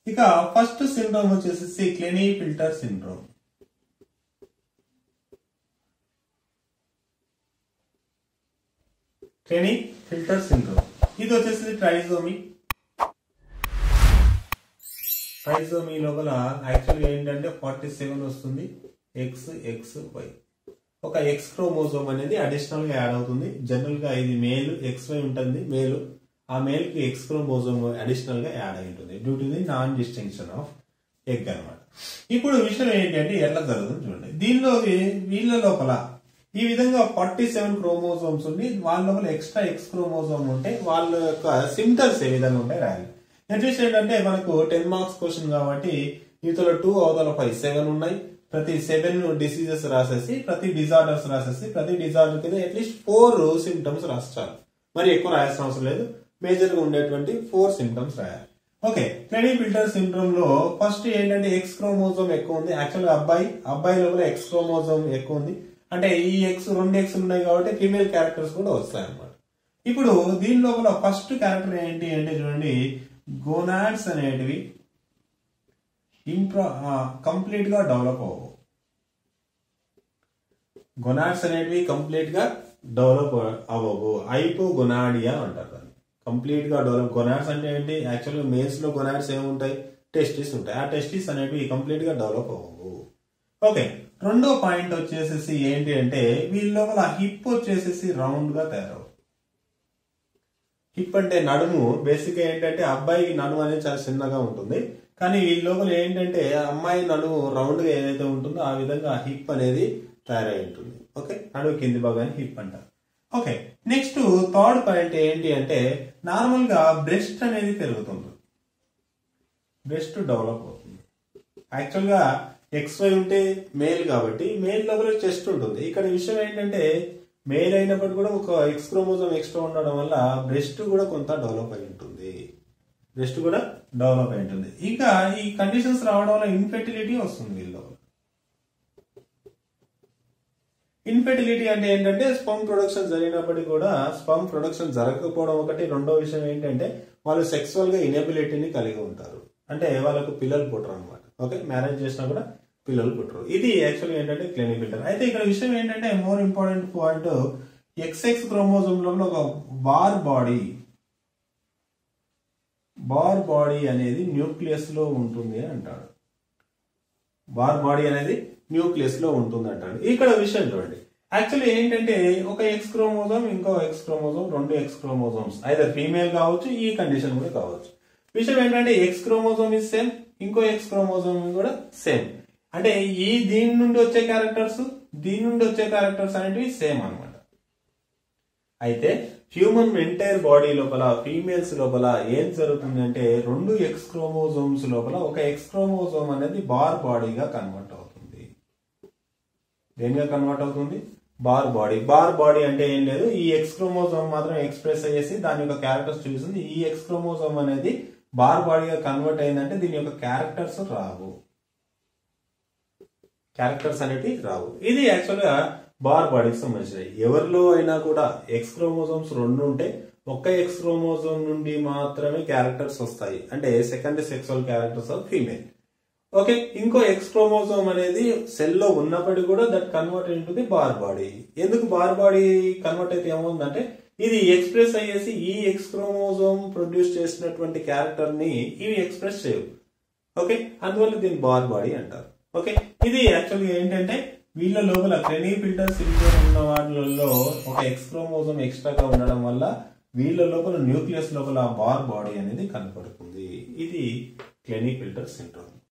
ఇక first syndrome వచ్చేసి Klinefelter syndrome Klinefelter syndrome ఇది వచ్చేసి ట్రైజోమి ట్రైజోమి లోపల యాక్చువల్గా ఏంటంటే ఫార్టీ సెవెన్ వస్తుంది ఎక్స్ ఎక్స్ వై ఒక ఎక్స్ క్రోమోజోమ్ అనేది అడిషనల్ గా యాడ్ అవుతుంది జనరల్ గా ఇది మేల్ ఎక్స్ వై ఉంటుంది మేల్ ఆ మేల్ కి ఎక్స్ క్రోమోజోమ్ అడిషనల్ గా యాడ్ అయి ఉంటుంది due to the non distinction of egg అన్నమాట ఇప్పుడు విషయం ఏంటంటే ఎట్లా జరుగుతుంది చూడండి దీనిలో వీళ్ళ లోపల ఈ విధంగా ఫార్టీ సెవెన్ క్రోమోజోమ్స్ ఉండి వాళ్ళ లోపల ఎక్స్ట్రా ఎక్స్ క్రోమోజోమ్ ఉంటే వాళ్ళ యొక్క సిమ్టమ్స్ ఏ విధంగా ఉంటాయి రాయాలి అట్లీస్ట్ ఏంటంటే మనకు టెన్ మార్క్స్ క్వశ్చన్ కాబట్టి ఇతర టూ అవతల ఫైవ్ సెవెన్ ఉన్నాయి ప్రతి సెవెన్ డిసీజెస్ రాసేసి ప్రతి డిజార్డర్స్ రాసేసి ప్రతి డిజార్డర్ కింద అట్లీస్ట్ ఫోర్ సిమ్టమ్స్ రాస్తారు మరి ఎక్కువ రాయాల్సిన అవసరం లేదు మేజర్ గా ఉండేటువంటి ఫోర్ సిమ్టమ్స్ రాయాలి ఓకే క్లెనీ ఫిల్టర్ సిండ్రోమ్ లో ఫస్ట్ ఏంటంటే ఎక్స్ క్రోమోజోమ్ ఎక్కువ ఉంది యాక్చువల్ అబ్బాయి అబ్బాయి లోపల ఎక్స్ క్రోమోజోమ్ ఎక్కువ ఉంది అంటే ఈ ఎక్స్ రెండు ఎక్స్ ఉన్నాయి కాబట్టి ఫీమేల్ క్యారెక్టర్స్ కూడా వస్తాయి అన్నమాట ఇప్పుడు దీని లోపల ఫస్ట్ క్యారెక్టర్ ఏంటి అంటే చూడండి గోనాడ్స్ అనేటివి ఇంప్రో కంప్లీట్ గా డెవలప్ అవ్వవు గొనాడ్స్ అనేటివి కంప్లీట్ గా డెవలప్ అవ్వవు ఐపో గొనాడియా అంటారు దాన్ని కంప్లీట్ గా డెవలప్ గొనాడ్స్ అంటే ఏంటి యాక్చువల్గా మేల్స్ లో గొనాడ్స్ ఏముంటాయి టెస్టిస్ ఉంటాయి ఆ టెస్టిస్ అనేటివి కంప్లీట్ గా డెవలప్ అవ్వవు ఓకే రెండో పాయింట్ వచ్చేసేసి ఏంటి అంటే వీళ్ళ లోపల హిప్ వచ్చేసేసి రౌండ్ గా తయారవు హిప్ అంటే నడుము బేసిక్ గా ఏంటంటే అబ్బాయికి నడుము అనేది చాలా చిన్నగా ఉంటుంది కానీ వీళ్ళ లోపల ఏంటంటే అమ్మాయి నడుము రౌండ్ గా ఏదైతే ఉంటుందో ఆ విధంగా హిప్ అనేది తయారై ఉంటుంది ఓకే నడుము కింది భాగాన్ని హిప్ అంటారు ఓకే నెక్స్ట్ థర్డ్ పాయింట్ ఏంటి అంటే నార్మల్ గా బ్రెస్ట్ అనేది పెరుగుతుంది బ్రెస్ట్ డెవలప్ అవుతుంది యాక్చువల్ గా ఎక్స్ వై ఉంటే మేల్ కాబట్టి మేల్ లోపల చెస్ట్ ఉంటుంది ఇక్కడ విషయం ఏంటంటే మేల్ అయినప్పటికీ కూడా ఒక ఎక్స్ క్రోమోజోమ్ ఎక్స్ట్రా ఉండడం వల్ల బ్రెస్ట్ కూడా కొంత డెవలప్ అయి ఉంటుంది బ్రెస్ట్ కూడా డెవలప్ అయి ఉంటుంది ఇంకా ఈ కండిషన్స్ రావడం వల్ల ఇన్ఫెర్టిలిటీ వస్తుంది వీళ్ళు ఇన్ఫెర్టిలిటీ అంటే ఏంటంటే స్పమ్ ప్రొడక్షన్ జరిగినప్పటికీ కూడా స్పమ్ ప్రొడక్షన్ జరగకపోవడం ఒకటి రెండో విషయం ఏంటంటే వాళ్ళు సెక్సువల్ గా ఇనబిలిటీని కలిగి ఉంటారు అంటే వాళ్ళకు పిల్లలు పుట్టరు అనమాట ఓకే మ్యారేజ్ చేసినా కూడా పిల్లలు పుట్టరు ఇది యాక్చువల్గా ఏంటంటే క్లినిక్ ఫిల్టర్ అయితే ఇక్కడ విషయం ఏంటంటే more important point X X chromosome లో ఒక బార్ బాడీ బార్ బాడీ అనేది న్యూక్లియస్ లో ఉంటుంది అని అంటాడు బార్ బాడీ అనేది న్యూక్లియస్ లో ఉంటుంది అంటాడు ఇక్కడ విషయం చూడండి యాక్చువల్లీ ఏంటంటే ఒక ఎక్స్ క్రోమోజోమ్ ఇంకో ఎక్స్ క్రోమోజోమ్ రెండు ఎక్స్ క్రోమోజోమ్స్ అయితే ఫీమేల్ కావచ్చు ఈ కండిషన్ కూడా కావచ్చు విషయం ఏంటంటే ఎక్స్ క్రోమోజోమ్ ఇస్ సేమ్ ఇంకో ఎక్స్ క్రోమోజోమ్ కూడా సేమ్ అంటే ఈ దీని నుండి వచ్చే క్యారెక్టర్స్ దీని నుండి వచ్చే క్యారెక్టర్స్ అనేటివి సేమ్ అన్నమాట అయితే హ్యూమన్ ఎంటైర్ బాడీ లోపల ఫీమేల్స్ లోపల ఏం జరుగుతుంది అంటే రెండు ఎక్స్ క్రోమోజోమ్స్ లోపల ఒక ఎక్స్ క్రోమోజోమ్ అనేది బార్ బాడీగా కన్వర్ట్ అవుతుంది దేనిగా కన్వర్ట్ అవుతుంది బార్ బాడీ బార్ బాడీ అంటే ఏం లేదు ఈ ఎక్స్ క్రోమోజోమ్ మాత్రం ఎక్స్ప్రెస్ అయ్యేసి దాని యొక్క క్యారెక్టర్స్ చూపిస్తుంది ఈ ఎక్స్ క్రోమోజోమ్ అనేది బార్ బాడీగా కన్వర్ట్ అయిందంటే దీని యొక్క క్యారెక్టర్స్ రావు క్యారెక్టర్స్ అనేవి రావు ఇది యాక్చువల్ గా బార్ బాడీకి సంబంధించినవి ఎవరిలో అయినా కూడా ఎక్స్ క్రోమోజోమ్స్ రెండు ఉంటే ఒక్క ఎక్స్ క్రోమోజోమ్ నుండి మాత్రమే క్యారెక్టర్స్ వస్తాయి అంటే second sexual characters of female okay ఇంకో ఎక్స్ క్రోమోజోమ్ అనేది సెల్ లో ఉన్నప్పటికీ కూడా that convert into the Barr body ఎందుకు బార్ బాడీ కన్వర్ట్ అయితే ఏమవుతుందంటే ఇది ఎక్స్ప్రెస్ అయ్యేసి ఈ ఎక్స్ క్రోమోజోమ్ ప్రొడ్యూస్ చేసినటువంటి క్యారెక్టర్ ని ఇవి ఎక్స్ప్రెస్ చేయవు ఓకే అందువల్ల దీన్ని బార్ బాడీ అంటారు ఓకే ఇది యాక్చువల్గా ఏంటంటే వీళ్ళ లోపల క్రెనీ ఫిల్టర్ సిండ్రోమ్ ఉన్న వాళ్ళలో ఒక ఎక్స్ క్రోమోజోమ్ ఎక్స్ట్రాగా ఉండడం వల్ల వీళ్ళ లోపల న్యూక్లియస్ లోపల బార్ బాడీ అనేది కనపడుతుంది ఇది క్లెనీ ఫిల్టర్ సిండ్రోమ్